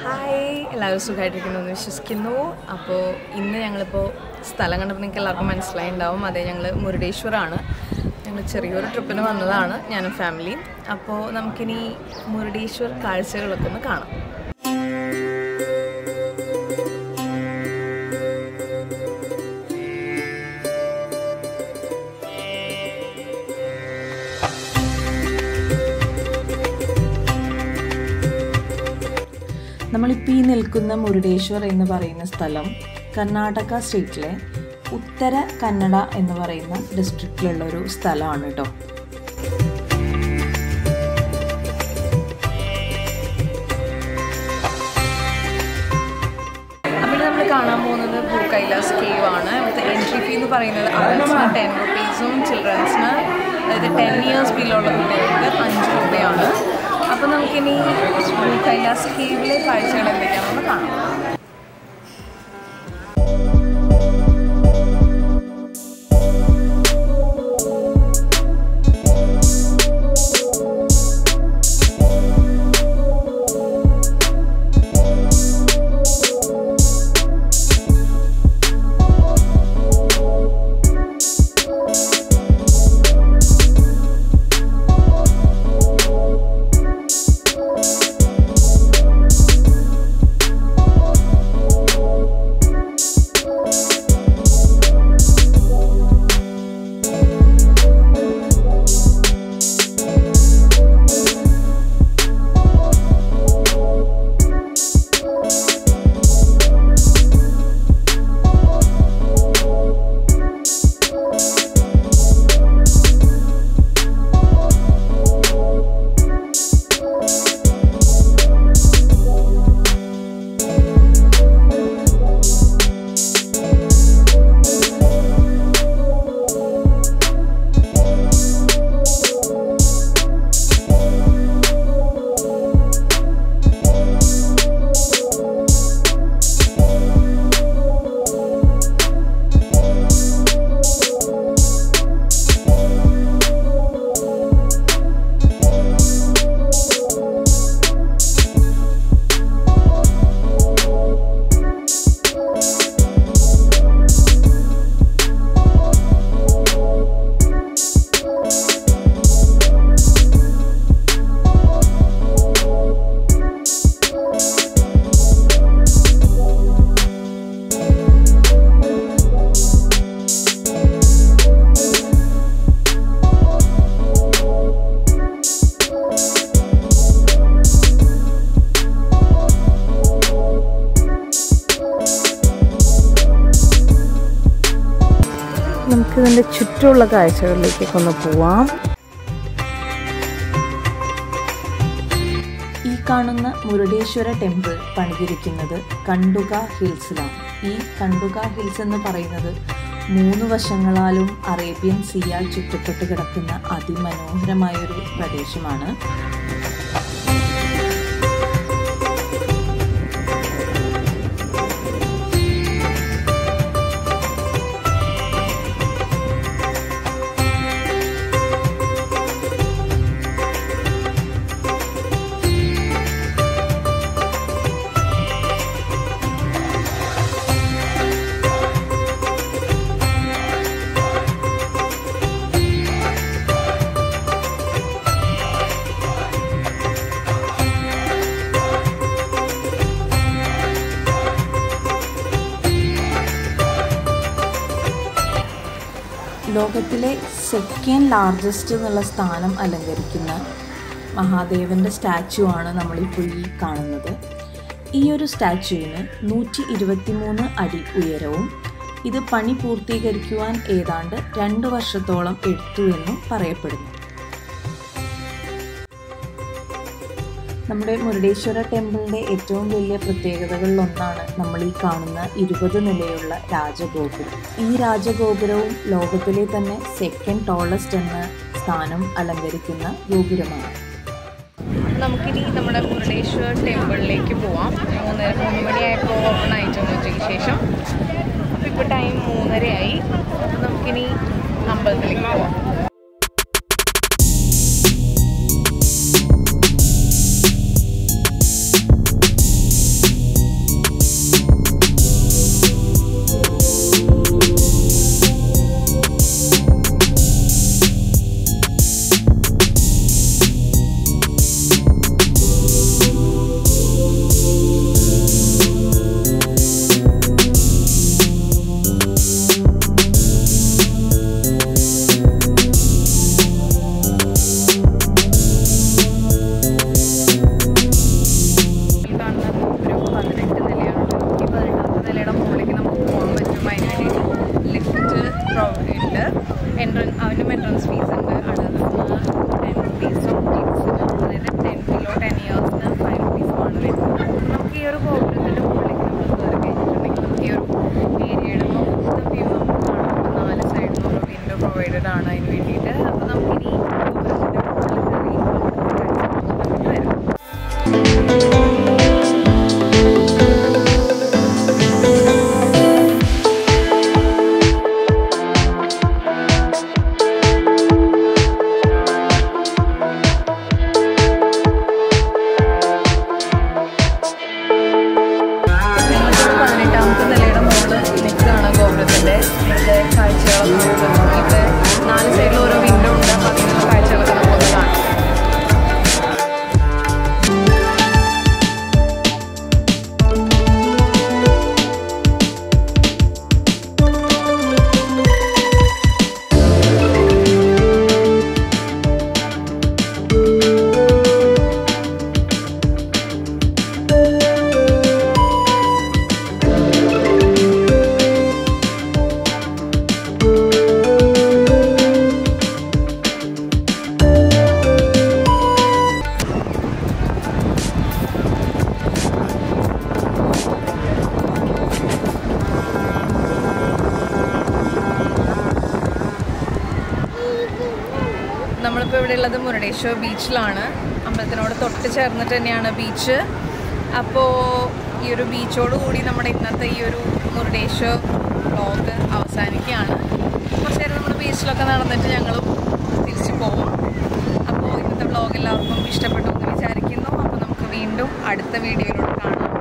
hi എല്ലാവരും സുഖമായിട്ടിരിക്കുന്നു എന്ന് വിശ്വസിക്കുന്നു അപ്പോൾ ഇന്ന് ഞങ്ങളിപ്പോൾ സ്ഥലം കണ്ടപ്പോൾ നിങ്ങൾക്ക് എല്ലാവർക്കും മനസ്സിലായിട്ടുണ്ടാവും അതെ ഞങ്ങൾ മുരുടേശ്വറാണ് ഞങ്ങൾ ചെറിയൊരു ട്രിപ്പിന് വന്നതാണ് ഞാനും ഫാമിലിയും അപ്പോൾ നമുക്കിനി മുരുടേശ്വർ കാഴ്ചകളൊക്കെ ഒന്ന് കാണാം നമ്മളിപ്പോൾ ഈ നിൽക്കുന്ന മുരുടേശ്വർ എന്ന് പറയുന്ന സ്ഥലം കർണാടക സ്റ്റേറ്റിലെ ഉത്തര കന്നഡ എന്ന് പറയുന്ന ഡിസ്ട്രിക്റ്റിലുള്ള ഒരു സ്ഥലമാണ് കേട്ടോ അപ്പോൾ നമ്മൾ കാണാൻ പോകുന്നത് ഭൂ കൈലാസ് കേവ് ആണ് ഇവിടുത്തെ എൻട്രി ഫീ എന്ന് പറയുന്നത് അഡൽട്സിന് ടെൻ റുപ്പീസും ചിൽഡ്രൻസിന് അതായത് ടെൻ ഇയേഴ്സ് ബില്ലുള്ള കുട്ടികൾക്ക് അഞ്ച് രൂപയാണ് അപ്പോൾ നമുക്കിനി ഭൂ കൈലാസ് കേവിലെ കാഴ്ചകൾ എന്തൊക്കെയാണെന്ന് കാണാം നമുക്ക് ഇതിൻ്റെ ചുറ്റുമുള്ള കാഴ്ചകളിലേക്കൊക്കെ ഒന്ന് പോവാം ഈ കാണുന്ന മുരുടേശ്വര ടെമ്പിൾ പണിതിരിക്കുന്നത് കണ്ടുക ഹിൽസിലാണ് ഈ കണ്ടുക ഹിൽസ് എന്ന് പറയുന്നത് മൂന്ന് വശങ്ങളാലും അറേബ്യൻ സിയാൽ ചുറ്റപ്പെട്ട് കിടക്കുന്ന അതിമനോഹരമായൊരു പ്രദേശമാണ് ലോകത്തിലെ സെക്കൻഡ് ലാർജസ്റ്റ് എന്നുള്ള സ്ഥാനം അലങ്കരിക്കുന്ന മഹാദേവൻ്റെ സ്റ്റാച്ചു ആണ് നമ്മളിപ്പോൾ ഈ കാണുന്നത് ഈ ഒരു സ്റ്റാച്ചുവിന് നൂറ്റി ഇരുപത്തിമൂന്ന് അടി ഉയരവും ഇത് പണി പൂർത്തീകരിക്കുവാൻ ഏതാണ്ട് രണ്ട് വർഷത്തോളം എടുത്തു എന്നും പറയപ്പെടുന്നു നമ്മുടെ മുരുടേശ്വര ടെമ്പിളിൻ്റെ ഏറ്റവും വലിയ പ്രത്യേകതകളിലൊന്നാണ് നമ്മൾ ഈ കാണുന്ന ഇരുപത് നിലയുള്ള രാജഗോപുരം ഈ രാജഗോപുരവും ലോകത്തിലെ തന്നെ സെക്കൻഡ് ടോളസ്റ്റ് എന്ന സ്ഥാനം അലങ്കരിക്കുന്ന ഗോപുരമാണ് നമുക്കിനി നമ്മുടെ മുരുടേശ്വർ ടെമ്പിളിലേക്ക് പോവാം മൂന്നര മൂന്ന് മണിയായപ്പോൾ ഓപ്പൺ ആയിട്ടുണ്ട് ഉച്ചയ്ക്ക് ശേഷം അപ്പോൾ ഇപ്പോൾ ടൈം മൂന്നരയായി അപ്പോൾ നമുക്കിനി അമ്പലത്തിലേക്ക് പോവാം നമ്മളിപ്പോൾ ഇവിടെ ഉള്ളത് മുരുടേശ്വർ ബീച്ചിലാണ് അമ്പലത്തിനോട് തൊട്ട് ചേർന്നിട്ട് തന്നെയാണ് ബീച്ച് അപ്പോൾ ഈ ഒരു ബീച്ചോട് കൂടി നമ്മുടെ ഇന്നത്തെ ഈ ഒരു മുരുടേശ്വർ വ്ളോഗ് അവസാനിക്കുകയാണ് കുറച്ച് നേരം നമ്മൾ ബീച്ചിലൊക്കെ നടന്നിട്ട് ഞങ്ങളും തിരിച്ചു പോകും അപ്പോൾ ഇന്നത്തെ വ്ളോഗ് എല്ലാവർക്കും ഇഷ്ടപ്പെട്ടു എന്ന് വിചാരിക്കുന്നു അപ്പോൾ നമുക്ക് വീണ്ടും അടുത്ത വീഡിയോയിലൂടെ കാണാം